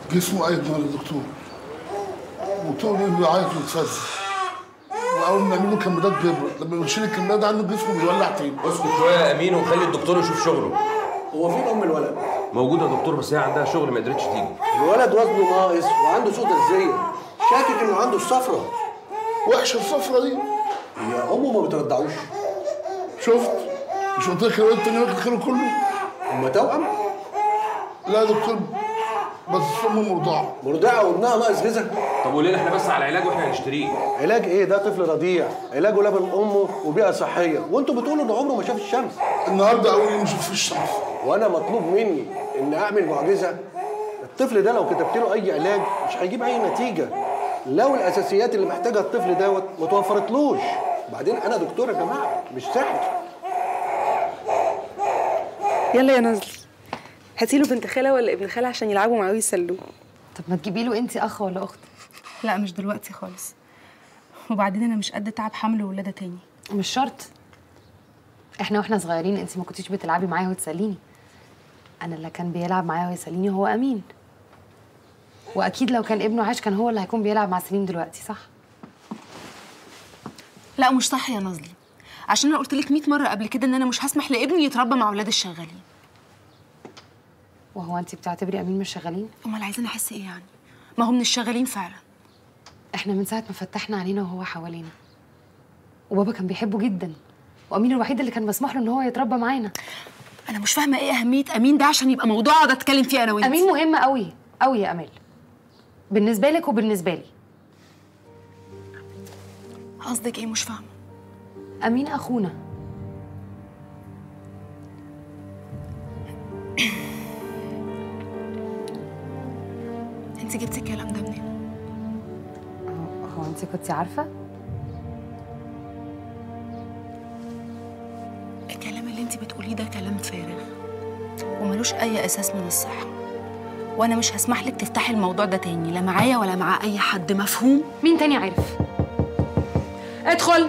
جسمه ايضا يا دكتور وطول الليل بيعيط ويتفز واول ما نعمل له كمادات بيبرد لما بنشيل الكمادات ده عنده جسمه بيولع تاني اسكت شويه يا امين وخلي الدكتور يشوف شغله هو فين ام الولد؟ موجوده يا دكتور بس هي عندها شغل ما قدرتش تيجي الولد وزنه ناقص وعنده صوت الزية شاكك انه عنده الصفرة وحشه الصفرة دي هي امه ما بترضعوش شفت مش قلت لك الواد التاني واكل الخير كله هما توأم لا يا دكتور بس امه مرضعه مرضعة وابنها ناقص غذاء طب قول لنا احنا بس على العلاج واحنا هنشتريه علاج ايه ده طفل رضيع علاجه لبن امه وبيئة صحية وانتوا بتقولوا ان عمره ما شاف الشمس النهارده اول يوم نشوف في الشمس وانا مطلوب مني ان اعمل معجزة الطفل ده لو كتبت له اي علاج مش هيجيب اي نتيجة لو الاساسيات اللي محتاجها الطفل دوت ما توفرتلوش بعدين انا دكتور يا جماعة مش سحر يلا يا نزل هاتي له بنت خاله ولا ابن خاله عشان يلعبوا معاه ويسلوه طب ما تجيبي له انت اخ ولا اخت لا مش دلوقتي خالص وبعدين انا مش قد تعب حمل ولاده تاني مش شرط احنا واحنا صغيرين انت ما كنتيش بتلعبي معايا وتسليني انا اللي كان بيلعب معايا ويسليني هو امين واكيد لو كان ابنه عاش كان هو اللي هيكون بيلعب مع سليم دلوقتي صح لا مش صح يا نزلي عشان انا قلت لك 100 مره قبل كده ان انا مش هسمح لابني يتربى مع اولاد الشغالين وهو انت بتعتبري امين مش شغالين امال عايزين احس ايه يعني ما هو من الشغالين فعلا احنا من ساعه ما فتحنا علينا وهو حوالينا وبابا كان بيحبه جدا وامين الوحيد اللي كان مسموح له ان هو يتربى معانا انا مش فاهمه ايه اهميه امين ده عشان يبقى موضوع اقعد اتكلم فيه انا وانت امين مهم قوي قوي يا امال بالنسبه لك وبالنسبه لي قصدك ايه مش فاهمه امين اخونا انت جبتي الكلام ده منين هو انت كنت عارفه الكلام اللي انت بتقوليه ده كلام فارغ وملوش اي اساس من الصحه وانا مش هسمح لك تفتحي الموضوع ده تاني لا معايا ولا مع اي حد مفهوم مين تاني عارف ادخل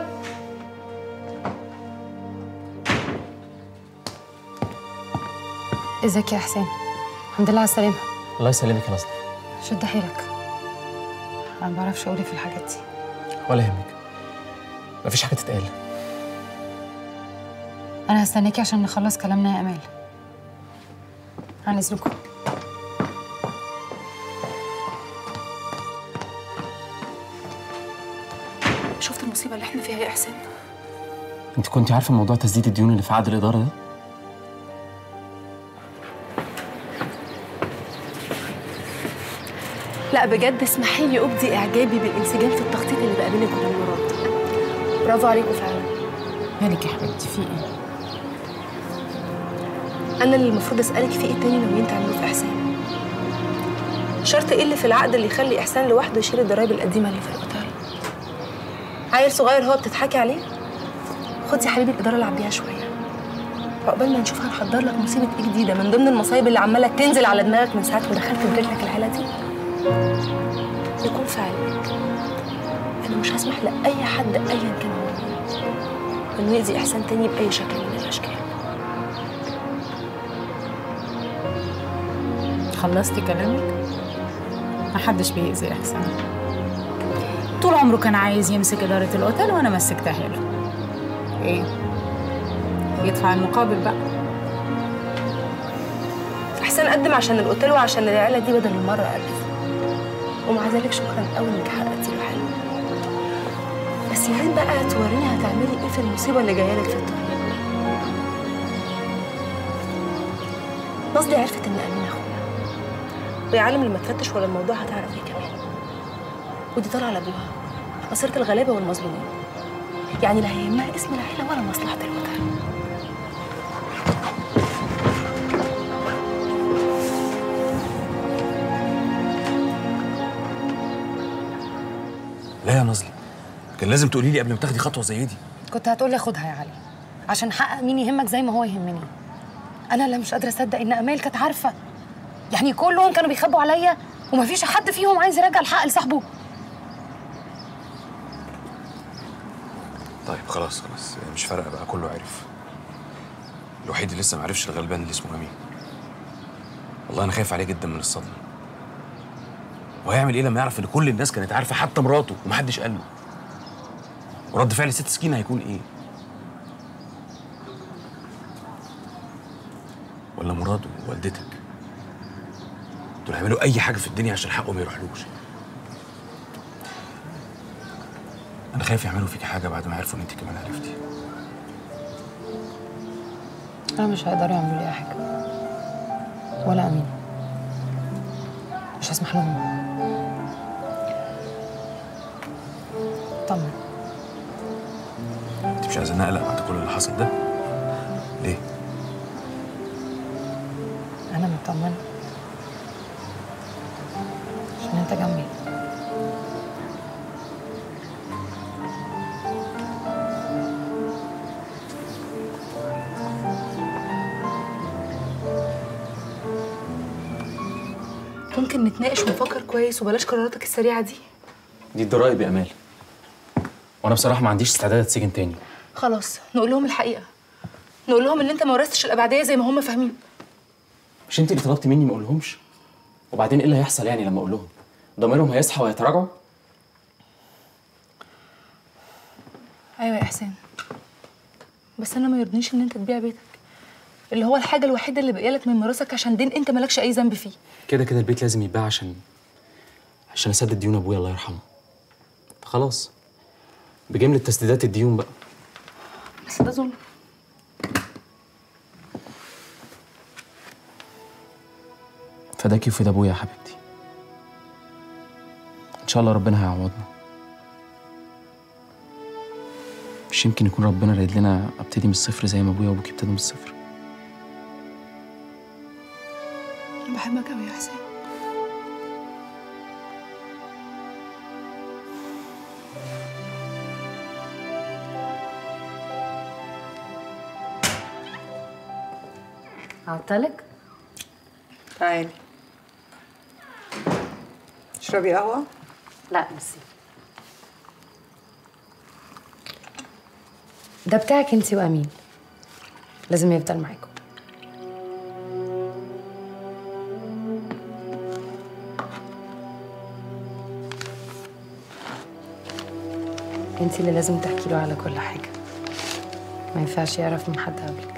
ازيك يا حسين الحمد لله على السلامه الله يسلمك يا نصر شد حيلك انا ما بعرفش اقول إيه في الحاجات دي ولا يهمك مفيش حاجه تتقال انا هستناكي عشان نخلص كلامنا يا امال عن اذنكم شفت المصيبه اللي احنا فيها يا احسان انت كنت عارفه موضوع تسديد الديون اللي في عقد الاداره ده لا بجد اسمحي لي ابدي اعجابي بالانسجام في التخطيط اللي بقى بينك وبين مراد برافو عليكم فعلا مالك يا حبيبتي في ايه؟ انا اللي المفروض اسالك في ايه تاني ناويين تعملوه في احسان شرط ايه اللي في العقد اللي يخلي احسان لوحده يشيل الضرايب القديمه اللي في الاوتيل عيل صغير هو بتضحكي عليه خدي يا حبيبي الاداره العب بيها شويه عقبال ما نشوف هنحضر لك مصيبه ايه جديده من ضمن المصايب اللي عماله تنزل على دماغك من ساعه ما دخلت برجلك العيله دي يكون في علمك انا مش هسمح لاي حد ايا كان هو مين انه يأذي احسان تاني باي شكل من الاشكال خلصتي كلامك؟ محدش بيأذي إحسان طول عمره كان عايز يمسك إدارة الأوتيل وأنا مسكتها له إيه؟ يدفع المقابل بقى احسان قدم عشان الاوتيل وعشان العيله دي بدل المره الف ومع ذلك شكرا قوي انك حققتي له حلم بس يا ريت بقى توريني هتعملي ايه في المصيبه اللي جايه لك في الطريق نصدي عرفت ان امين اخويا ويا عالم لما تفتش ولا الموضوع هتعرف ايه كمان ودي طالعه لابوها مصيره الغلابه والمظلومين يعني لا هيهمها اسم العيله ولا مصلحه الوطن لا يا نظلي كان لازم تقولي لي قبل ما تاخدي خطوه زي دي كنت هتقولي خدها يا علي عشان حقق مين يهمك زي ما هو يهمني انا اللي مش قادره اصدق ان امال كانت عارفه يعني كلهم كانوا بيخبوا عليا ومفيش حد فيهم عايز يرجع الحق لصاحبه طيب خلاص خلاص مش فارقه بقى كله عرف الوحيد اللي لسه ما عرفش الغلبان اللي اسمه امين والله انا خايف عليه جدا من الصدمه وهيعمل ايه لما يعرف ان كل الناس كانت عارفه حتى مراته ومحدش قال له ورد فعل ست سكينه هيكون ايه ولا مراته ووالدتك دول هيعملوا اي حاجه في الدنيا عشان حقه ما يروحلوش انا خايف يعملوا فيك حاجه بعد ما عرفوا ان انت كمان عرفتي انا مش هيقدروا يعملوا لي اي حاجه ولا امين مش هسمح لهم طمن انت مش عايزة نقلق بعد كل اللي حصل ده ليه انا مطمنه عشان انت جنبي ممكن نتناقش ونفكر كويس وبلاش قراراتك السريعه دي دي الضرايب يا امال وانا بصراحه ما عنديش استعداد اتسجن تاني خلاص نقول لهم الحقيقه نقول لهم ان انت ما ورثتش الابعديه زي ما هم فاهمين مش انت اللي طلبتي مني ما اقولهمش وبعدين ايه اللي هيحصل يعني لما اقول لهم ضميرهم هيصحى وهيتراجعوا ايوه يا احسان بس انا ما يرضنيش ان انت تبيع بيتك اللي هو الحاجه الوحيده اللي باقيه لك من ميراثك عشان دين انت مالكش اي ذنب فيه كده كده البيت لازم يتباع عشان عشان اسدد ديون ابويا الله يرحمه فخلاص بجملة تسديدات الديون بقى بس ده ظلم فداكي وفدا ابويا يا حبيبتي ان شاء الله ربنا هيعوضنا مش يمكن يكون ربنا رايد لنا ابتدي من الصفر زي ما ابويا وابوكي ابتدوا من الصفر انا بحبك قوي يا حسين عطلك تعالي اشربي قهوة لا ميرسي ده بتاعك انت وامين لازم يفضل معاكم انت اللي لازم تحكي له على كل حاجه ما ينفعش يعرف من حد قبلك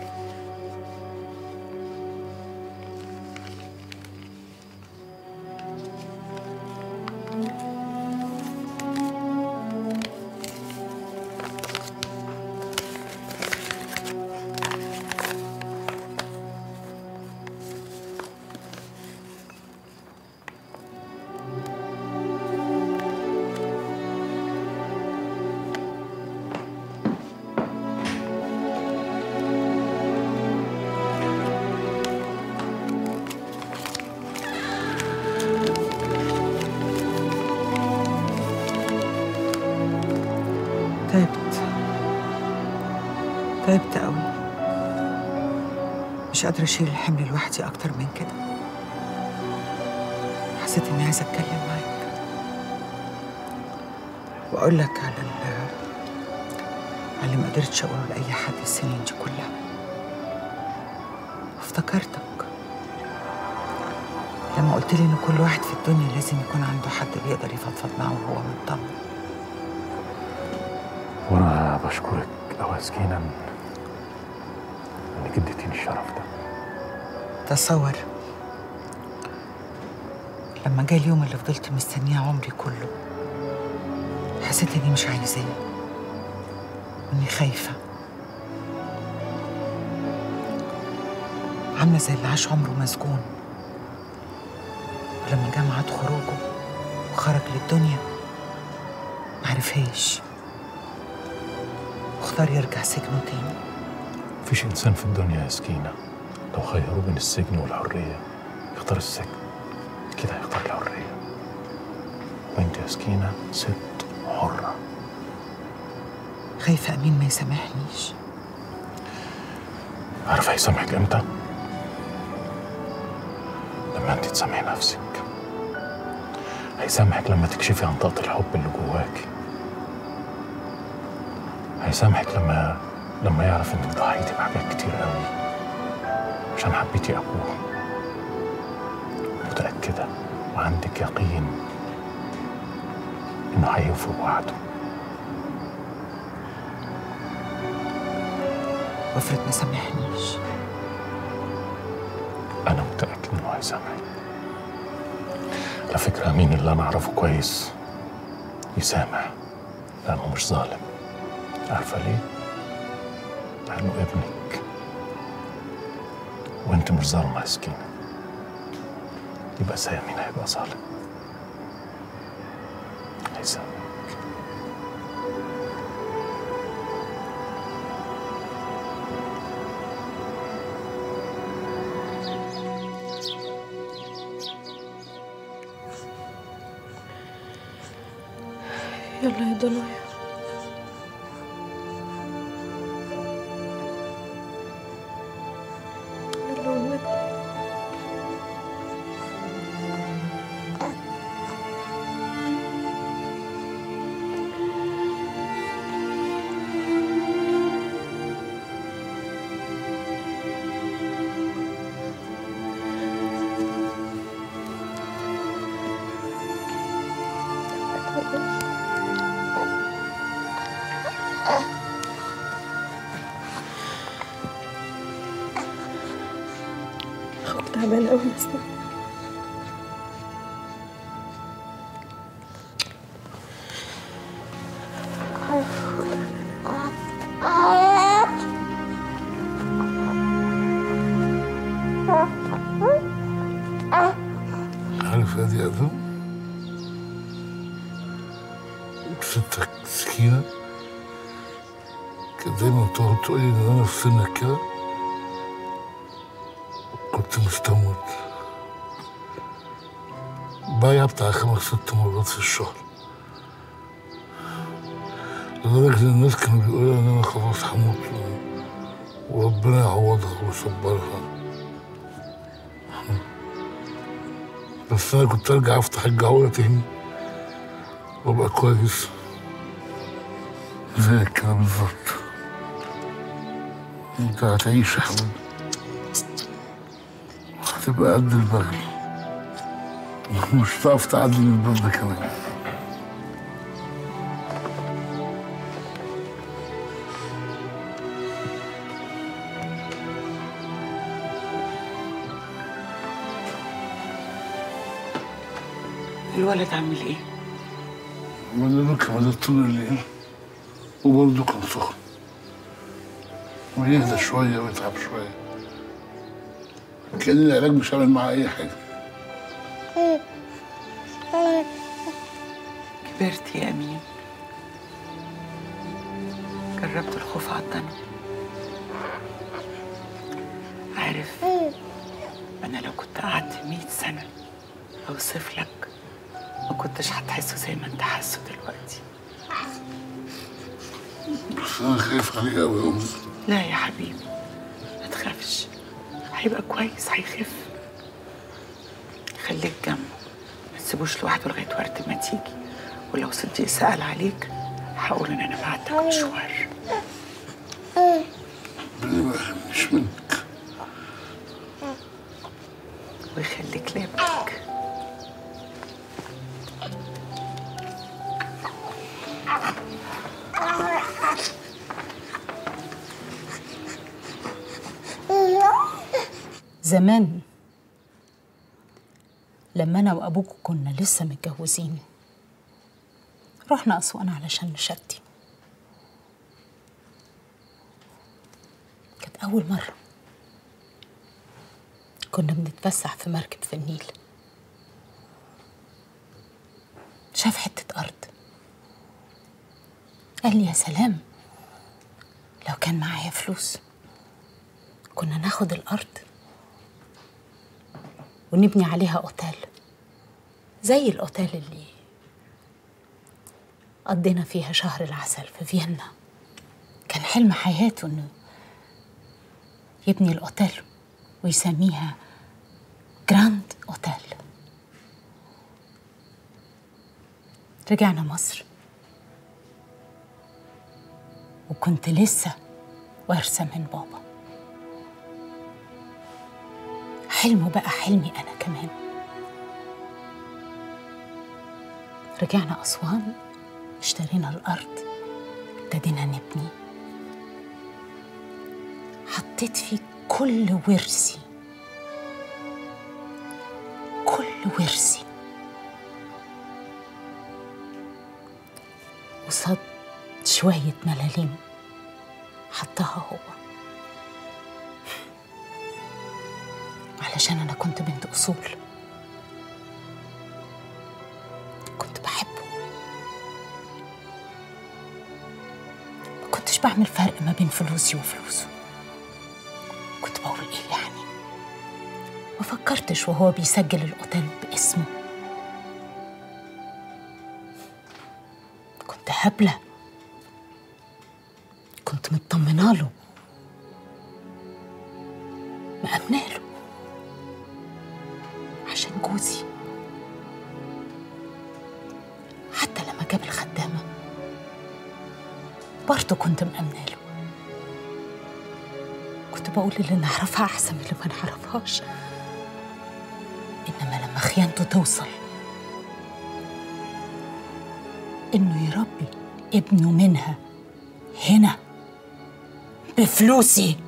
تعبت تعبت قوي مش قادرة أشيل الحمل لوحدي أكتر من كده حسيت إني عايزة أتكلم معاك وأقول لك على ال على اللي ما قدرتش أقوله لأي حد السنين دي كلها وافتكرتك لما قلت لي إن كل واحد في الدنيا لازم يكون عنده حد بيقدر يفضفض معاه وهو مطمن وانا بشكرك أوي سكينة انك اديتيني الشرف ده تصور لما جه اليوم اللي فضلت مستنيه عمري كله حسيت اني مش عايزاه واني خايفه عامله زي اللي عاش عمره مسجون ولما جه ميعاد خروجه وخرج للدنيا معرفهاش واختار يرجع سجنه تاني مفيش انسان في الدنيا يا سكينة لو خيروه بين السجن والحرية يختار السجن اكيد هيختار الحرية وانت يا سكينة ست حرة خايفه امين ما يسامحنيش عارفة هيسامحك امتى؟ لما انت تسامحي نفسك هيسامحك لما تكشفي عن طاقة الحب اللي جواكي هيسامحك لما لما يعرف انك ضحيتي بحاجات كتير قوي عشان حبيتي ابوه متأكدة وعندك يقين إنه هيوفي بوعده وافرض ما سامحنيش أنا متأكد إنه هيسامحني على فكرة أمين اللي أنا أعرفه كويس يسامح لأنه مش ظالم عارفة ليه؟ لأنه ابنك وأنت مش ظالمة يا سكينة يبقى ازاي أمين هيبقى ظالم هيسامح يلا يا ضنايا يلا والنبي اخوك تعبان قوي بس عارف هذه أدم ستك سكينة كانت دايما تقعد تقول لي إن أنا في سنك كده كنت مستموت بايع بتاع خمس ست مرات في الشهر لدرجة إن الناس كانوا بيقولوا إن أنا خلاص هموت وربنا يعوضها ويصبرها بس انا كنت ارجع افتح الجعوره تاني وابقى كويس زيك كده بالظبط انت هتعيش يا حبيبي هتبقى قد البغل مش هتعرف تعدي من الباب ده كمان الولد عامل ايه؟ ولا له كمان طول الليل وبرضه كان سخن ويهدى شوية ويتعب شوية كأن العلاج مش عامل معاه أي حاجة كبرت يا امين جربت الخوف على الضنا عارف انا لو كنت قعدت مئة سنة اوصف لك ما كنتش هتحسه زي ما انت حاسه دلوقتي بس أنا خايف عليه أوي يا أمي لا يا حبيبي ما تخافش هيبقى كويس هيخف خليك جنبه ما تسيبوش لوحده لغايه وقت ما تيجي ولو صديق سأل عليك هقول ان انا بعتك مشوار ربنا ما يحرمنيش منك ويخليك لابنك زمان لما انا وابوك كنا لسه متجوزين رحنا اسوان علشان نشتي كانت اول مره كنا بنتفسح في مركب في النيل شاف حته ارض قال لي يا سلام لو كان معايا فلوس كنا ناخد الارض ونبني عليها اوتيل زي الاوتيل اللي قضينا فيها شهر العسل في فيينا كان حلم حياته انه يبني الاوتيل ويسميها جراند اوتيل رجعنا مصر وكنت لسه وارثه من بابا حلمه بقى حلمي أنا كمان رجعنا أسوان اشترينا الأرض ابتدينا نبني حطيت فيه كل ورثي كل ورثي قصاد شوية ملاليم حطها هو علشان أنا كنت بنت أصول كنت بحبه ما كنتش بعمل فرق ما بين فلوسي وفلوسه كنت بقول ايه يعني ما فكرتش وهو بيسجل الاوتيل باسمه كنت هبله كنت مطمنه له مأمنه له عشان جوزي حتى لما جاب الخدامة برضه كنت مأمنة له كنت بقول اللي نعرفها أحسن من اللي ما نعرفهاش إنما لما خيانته توصل إنه يربي ابنه منها هنا بفلوسي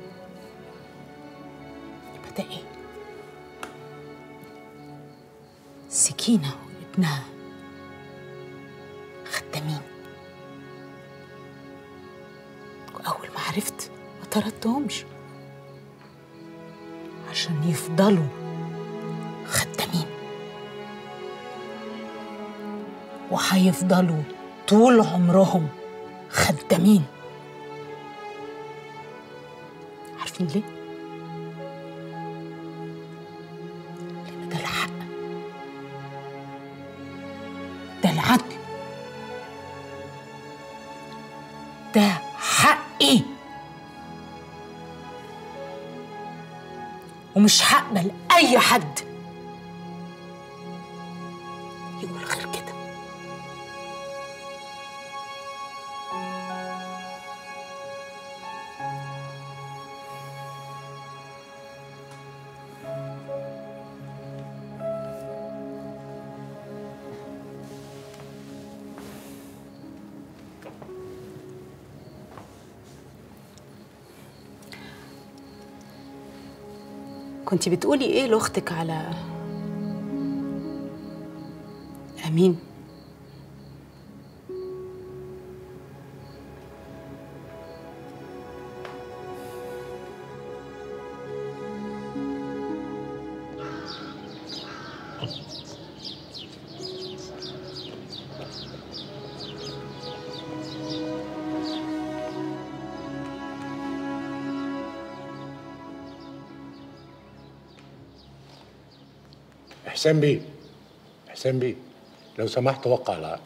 يبقى ده إيه؟ سكينة وابنها خدامين وأول ما عرفت ما طردتهمش عشان يفضلوا خدامين وهيفضلوا طول عمرهم خدامين عارفين ليه؟ لأن ده الحق ده العدل ده حقي ومش هقبل اي حد يقول غير كده كنت بتقولي ايه لاختك على امين حسين بيه حسين بيه لو سمحت وقع العقد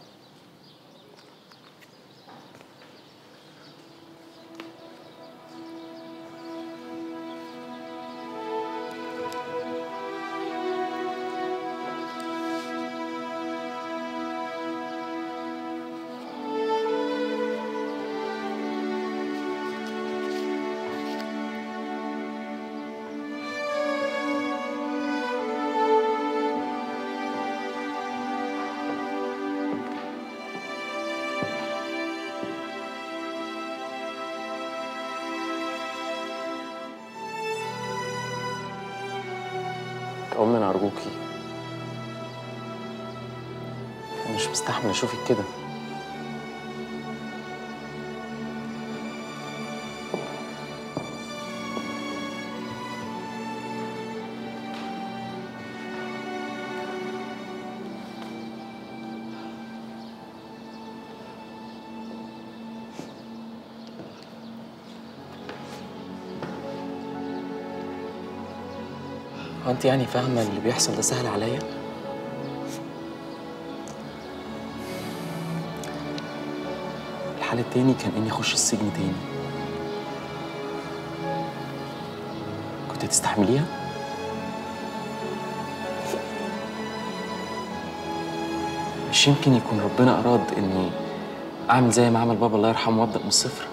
أمنا أرجوكي أنا مش مستحمل أشوفك كده هو أنت يعني فاهمة اللي بيحصل ده سهل عليا؟ الحل التاني كان إني أخش السجن تاني كنت تستحمليها؟ مش يمكن يكون ربنا أراد إني أعمل زي ما عمل بابا الله يرحمه وأبدأ من الصفر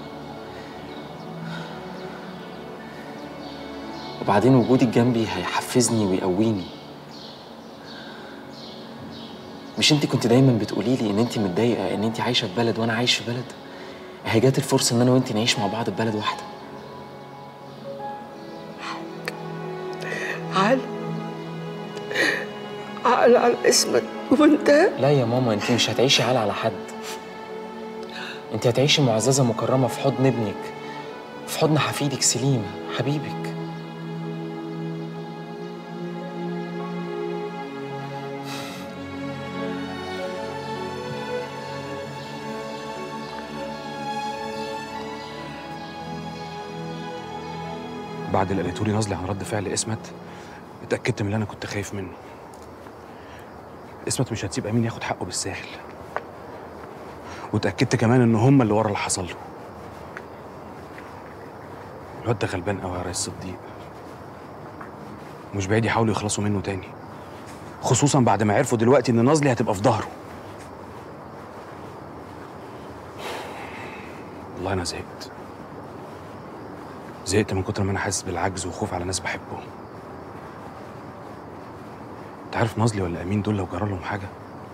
وبعدين وجودك جنبي هيحفزني ويقويني مش انت كنت دايما بتقولي لي ان انت متضايقه ان انت عايشه في بلد وانا عايش في بلد هي جات الفرصه ان انا وانت نعيش مع بعض في بلد واحده عال عال على اسمك وانت لا يا ماما انت مش هتعيشي عال على حد انت هتعيشي معززه مكرمه في حضن ابنك في حضن حفيدك سليم حبيبك بعد اللي قالته لي نازلي عن رد فعل اسمت اتاكدت من اللي انا كنت خايف منه اسمت مش هتسيب امين ياخد حقه بالساهل واتاكدت كمان ان هم اللي ورا اللي حصل له الواد ده غلبان قوي يا ريس صديق مش بعيد يحاولوا يخلصوا منه تاني خصوصا بعد ما عرفوا دلوقتي ان نازلي هتبقى في ظهره والله انا زهقت زهقت من كتر ما انا حاسس بالعجز وخوف على ناس بحبهم انت عارف نازلي ولا امين دول لو جرى لهم حاجه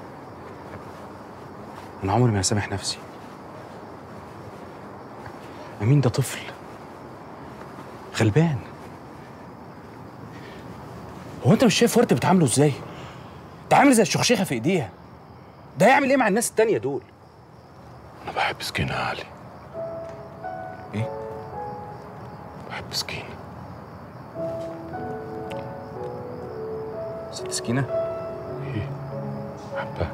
انا عمري ما هسامح نفسي امين ده طفل غلبان هو انت مش شايف ورد بتعامله ازاي ده عامل زي الشخشيخه في ايديها ده هيعمل ايه مع الناس التانية دول انا بحب سكينة يا علي ايه بحب سكينة ست سكينه ايه بحبها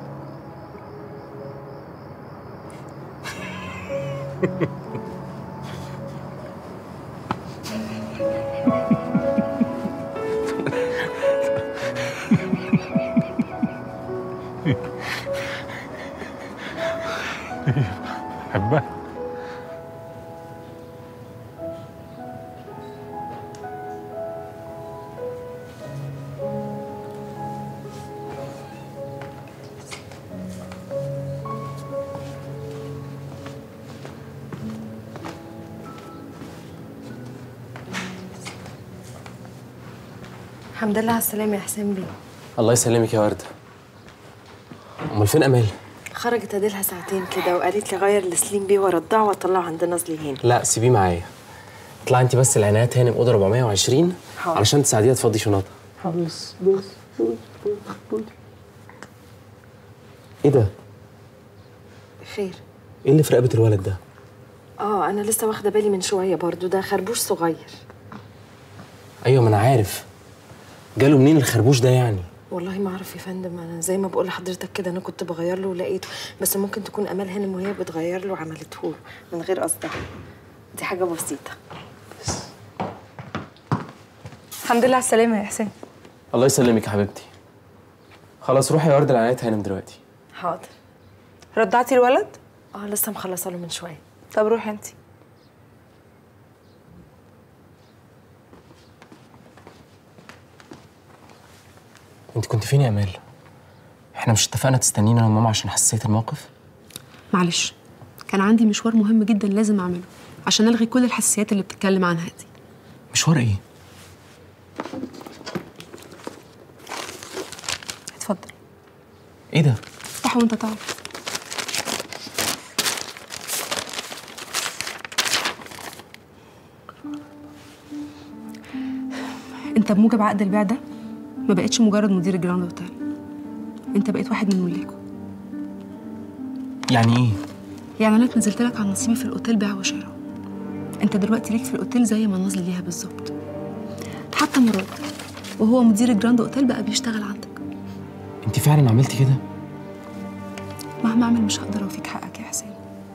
بحبها الحمد لله على السلامة يا حسين بيه الله يسلمك يا ورده امال فين امال خرجت اديلها ساعتين كده وقالت لي غير لسليم بيه وارضعه واطلعه عند نازلي هنا لا سيبيه معايا اطلعي انت بس العنايات هانم اوضه 420 حاضر. علشان تساعديها تفضي شنطها بص بص ايه ده خير ايه اللي في رقبه الولد ده اه انا لسه واخده بالي من شويه برضو ده خربوش صغير ايوه ما انا عارف جاله منين الخربوش ده يعني والله ما اعرف يا فندم انا زي ما بقول لحضرتك كده انا كنت بغير له ولقيته بس ممكن تكون امال هانم وهي بتغير له عملته له من غير قصدها دي حاجه بسيطه الحمد لله على السلامه يا حسين الله يسلمك يا حبيبتي خلاص روحي يا ورده العنايات هانم دلوقتي حاضر رضعتي الولد؟ اه لسه مخلصه له من شويه طب روحي انت انت كنت فين يا امال احنا مش اتفقنا تستنينا انا وماما عشان حساسيه الموقف معلش كان عندي مشوار مهم جدا لازم اعمله عشان الغي كل الحساسيات اللي بتتكلم عنها دي مشوار ايه اتفضل ايه ده افتح وانت تعرف انت بموجب عقد البيع ده ما بقتش مجرد مدير الجراند اوتيل انت بقيت واحد من ملاكه يعني ايه يعني انا اتنزلت لك عن نصيبي في الاوتيل بيع وشراء انت دلوقتي ليك في الاوتيل زي ما نازله ليها بالظبط حتى مراد وهو مدير الجراند اوتيل بقى بيشتغل عندك انت فعلا عملتي كده مهما اعمل مش هقدر اوفيك حقك يا حسين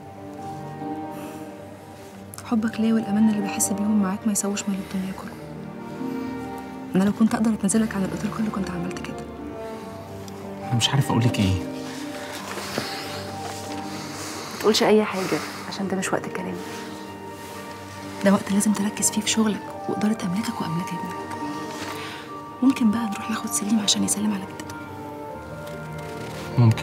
حبك ليا والامان اللي بحس بيهم معاك ما يسووش مال الدنيا كله انا لو كنت اقدر اتنزلك عن الاوتيل كله كنت عملت كده انا مش عارف اقول لك ايه ما تقولش اي حاجه عشان ده مش وقت الكلام ده وقت لازم تركز فيه في شغلك واداره املاكك واملاك ابنك ممكن بقى نروح ناخد سليم عشان يسلم على جدته ممكن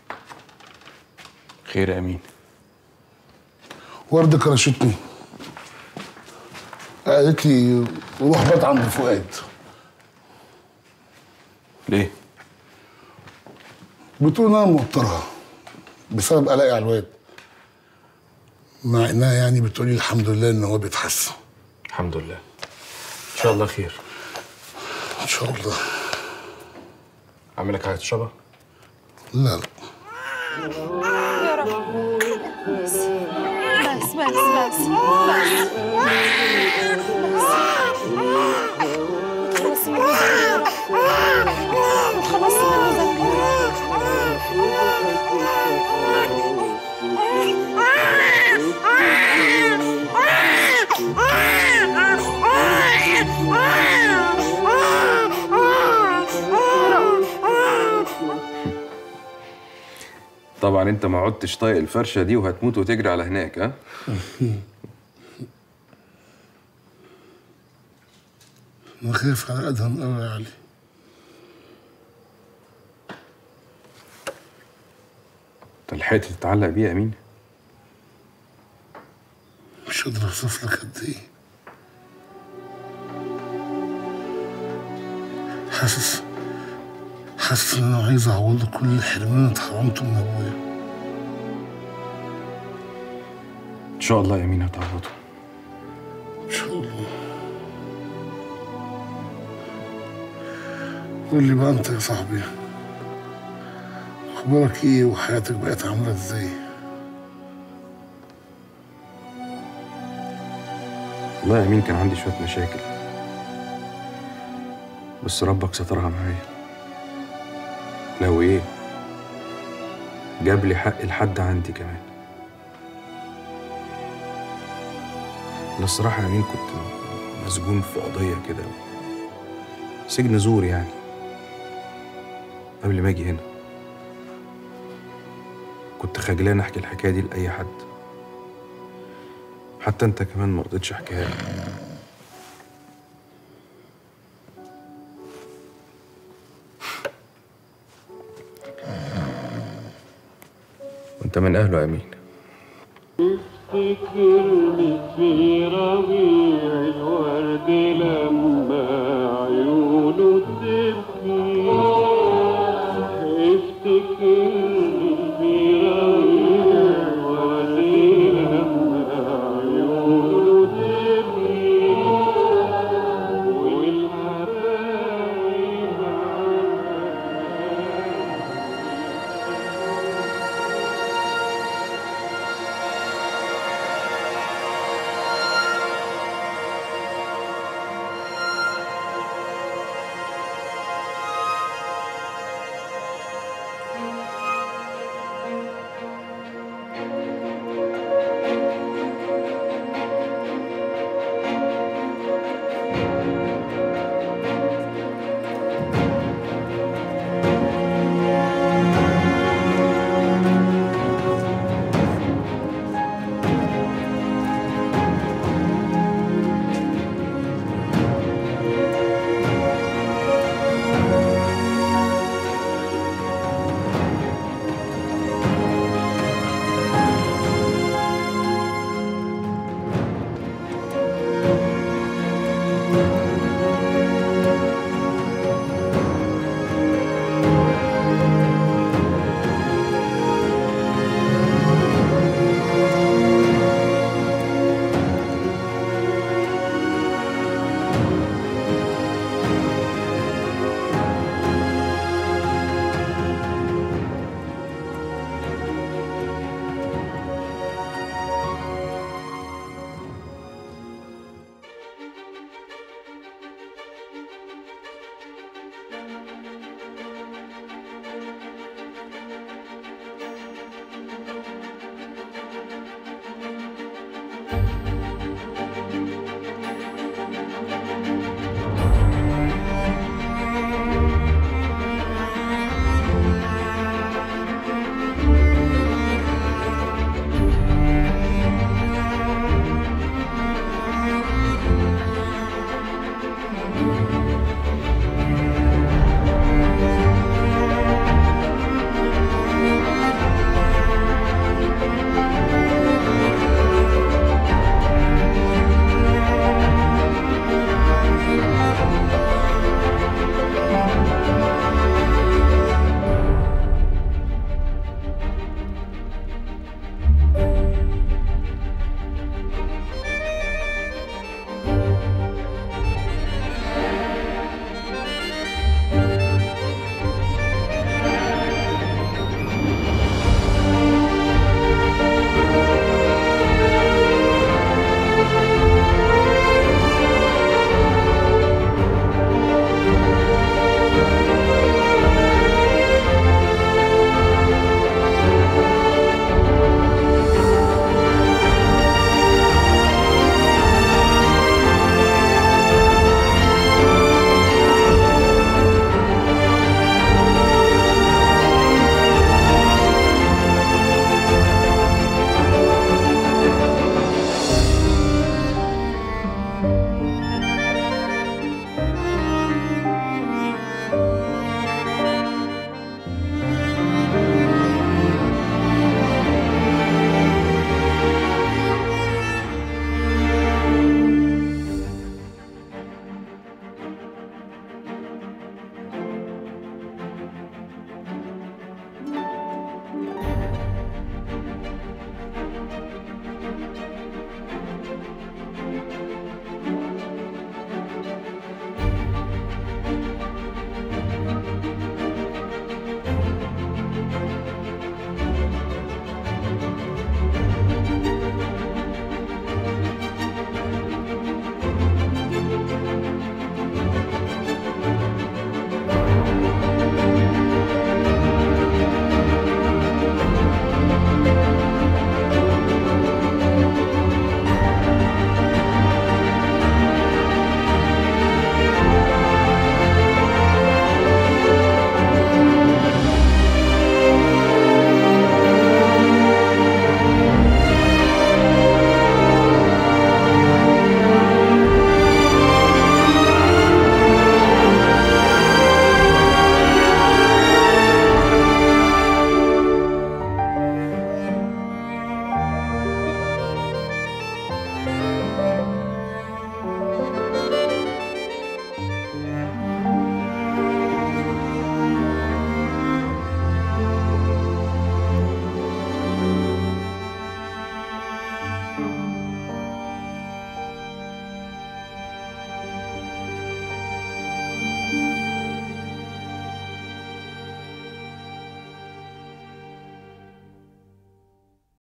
خير يا امين وردة كرشتني قالت لي روح بات عند فؤاد ليه؟ بتقول إن انا موترها بسبب قلقي على الواد مع انها يعني بتقول لي الحمد لله ان هو بيتحسن الحمد لله ان شاء الله خير ان شاء الله اعمل لك حاجه تشربها لا لا يا رب بس بس بس بس بس خلاص طبعا انت ما عدتش طايق الفرشه دي وهتموت وتجري على هناك ها انا خايف على ادهم قوي يا علي انت لحقت تتعلق بيه يا امين مش قادر اوصف لك قد ايه حاسس حاسس ان انا عايز اعوضه كل الحرمان اللي اتحرمته من ابويا ان شاء الله يا امين هتعوضه ان شاء الله قول لي بقى انت يا صاحبي اخبارك ايه وحياتك بقت عامله ازاي والله يا امين كان عندي شويه مشاكل بس ربك سترها معايا لو ايه جاب لي حق لحد عندي كمان انا الصراحه يا امين كنت مسجون في قضيه كده سجن زور يعني قبل ما اجي هنا كنت خجلان احكي الحكايه دي لاي حد حتى انت كمان ما رضيتش احكيها لي وانت من اهله يا امين تفتكرني في ربيع الورد لما